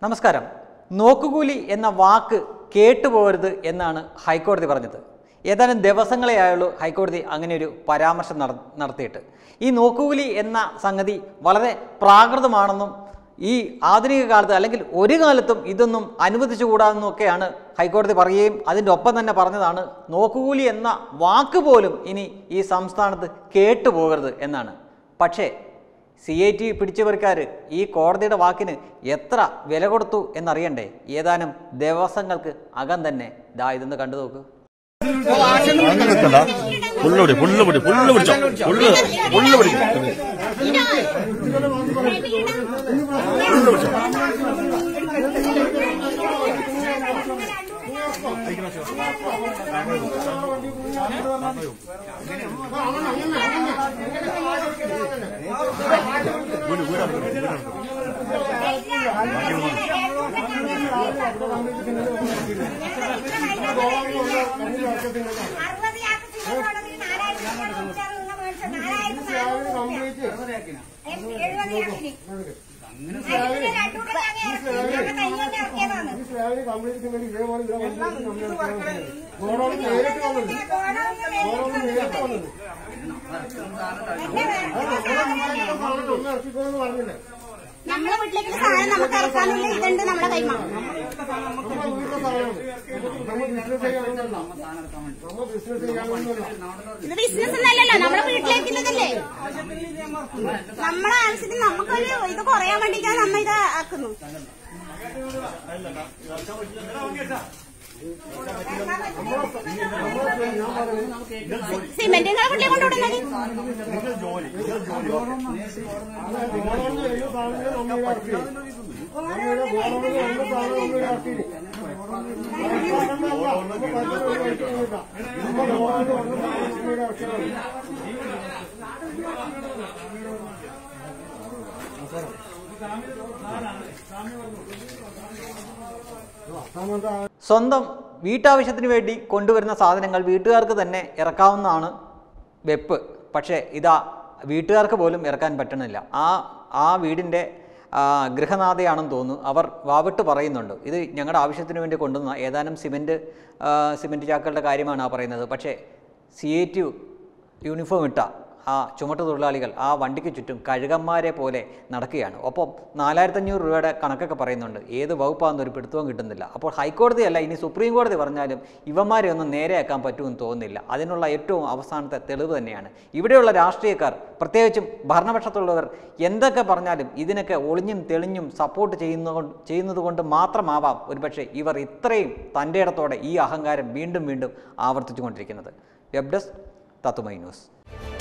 നമസ്കാരം നോക്കുകൂലി എന്ന വാക്ക് കേട്ടുപോകരുത് എന്നാണ് ഹൈക്കോടതി പറഞ്ഞത് ഏതാനും ദിവസങ്ങളെ ആയുള്ളൂ ഹൈക്കോടതി അങ്ങനെ ഒരു പരാമർശം നട നടത്തിയിട്ട് ഈ നോക്കുകൂലി എന്ന സംഗതി വളരെ പ്രാകൃതമാണെന്നും ഈ ആധുനിക കാലത്ത് അല്ലെങ്കിൽ ഒരു കാലത്തും ഇതൊന്നും അനുവദിച്ചുകൂടാതെന്നൊക്കെയാണ് ഹൈക്കോടതി പറയുകയും അതിൻ്റെ ഒപ്പം തന്നെ പറഞ്ഞതാണ് നോക്കുകൂലി എന്ന വാക്ക് പോലും ഇനി ഈ സംസ്ഥാനത്ത് കേട്ടുപോകരുത് എന്നാണ് പക്ഷേ സി ഐ ടി പിടിച്ചവർക്കാർ ഈ കോടതിയുടെ വാക്കിന് എത്ര വില കൊടുത്തു എന്നറിയണ്ടേ ഏതാനും ദിവസങ്ങൾക്ക് അകം തന്നെ ദാ ഇതൊന്ന് കണ്ടു നോക്കൂ അങ്ങനെ നിൽക്കണ്ട ഫുള്ള് പിടി ഫുള്ള് പിടി ഫുള്ള് പിടിച്ചോ ഫുള്ള് ഫുള്ള് പിടി ഫുള്ള് പിടിച്ചോ അറുപത് യാത്ര സിനിമ നാലായിരത്തി നാലായിരത്തി നാലായിരത്തി എഴുപത് യാത്രന് രണ്ടുകൂടെ ഞാൻ കഴിഞ്ഞ ഇറക്കിയതാണ് നമ്മളെ വീട്ടിലേക്ക് സാധനം നമുക്ക് ഇറക്കാനുള്ള ഇതുണ്ട് നമ്മുടെ കൈമ ഇത് ബിസിനസ് ഒന്നല്ലല്ലോ നമ്മുടെ വീട്ടിലേക്കുള്ളതല്ലേ നമ്മളെ ആവശ്യത്തിന് നമുക്കൊരു ഇത് കുറയാൻ വേണ്ടിയിട്ടാണ് നമ്മ ഇത് ആക്കുന്നു സിമെന്റ് നിങ്ങളെ വീട്ടിലേക്ക് കൊണ്ടുവിടുന്നത് സ്വന്തം വീട്ടാവശ്യത്തിന് വേണ്ടി കൊണ്ടുവരുന്ന സാധനങ്ങൾ വീട്ടുകാർക്ക് തന്നെ ഇറക്കാവുന്നതാണ് വെപ്പ് പക്ഷേ ഇതാ വീട്ടുകാർക്ക് പോലും ഇറക്കാൻ പറ്റണില്ല ആ ആ വീടിൻ്റെ ആ, ഗൃഹനാഥയാണെന്ന് തോന്നുന്നു അവർ വാവിട്ട് പറയുന്നുണ്ട് ഇത് ഞങ്ങളുടെ ആവശ്യത്തിന് വേണ്ടി കൊണ്ടുവന്ന ഏതാനും സിമെൻറ്റ് സിമെൻറ്റ് ചാക്കുകളുടെ കാര്യമാണ് ആ പറയുന്നത് പക്ഷേ സി എ ടി യൂണിഫോം ഇട്ട ആ ചുമട്ട് തൊഴിലാളികൾ ആ വണ്ടിക്ക് ചുറ്റും കഴുകന്മാരെ പോലെ നടക്കുകയാണ് ഒപ്പം നാലായിരത്തഞ്ഞൂറ് രൂപയുടെ കണക്കൊക്കെ പറയുന്നുണ്ട് ഏത് വകുപ്പാണെന്ന് ഒരു പിടുത്തവും കിട്ടുന്നില്ല അപ്പോൾ ഹൈക്കോടതിയല്ല ഇനി സുപ്രീം കോടതി പറഞ്ഞാലും ഇവന്മാരെ ഒന്നും നേരെയാക്കാൻ പറ്റുമെന്ന് തോന്നുന്നില്ല അതിനുള്ള ഏറ്റവും അവസാനത്തെ തെളിവ് തന്നെയാണ് ഇവിടെയുള്ള രാഷ്ട്രീയക്കാർ പ്രത്യേകിച്ചും ഭരണപക്ഷത്തുള്ളവർ എന്തൊക്കെ പറഞ്ഞാലും ഇതിനൊക്കെ ഒളിഞ്ഞും തെളിഞ്ഞും സപ്പോർട്ട് ചെയ്യുന്ന ചെയ്യുന്നത് കൊണ്ട് മാത്രമാവാം ഒരുപക്ഷെ ഇവർ ഇത്രയും തൻ്റെ ഇടത്തോടെ ഈ അഹങ്കാരം വീണ്ടും വീണ്ടും ആവർത്തിച്ചുകൊണ്ടിരിക്കുന്നത് വെബ് ഡെസ്ക് തത്തുമൈ ന്യൂസ്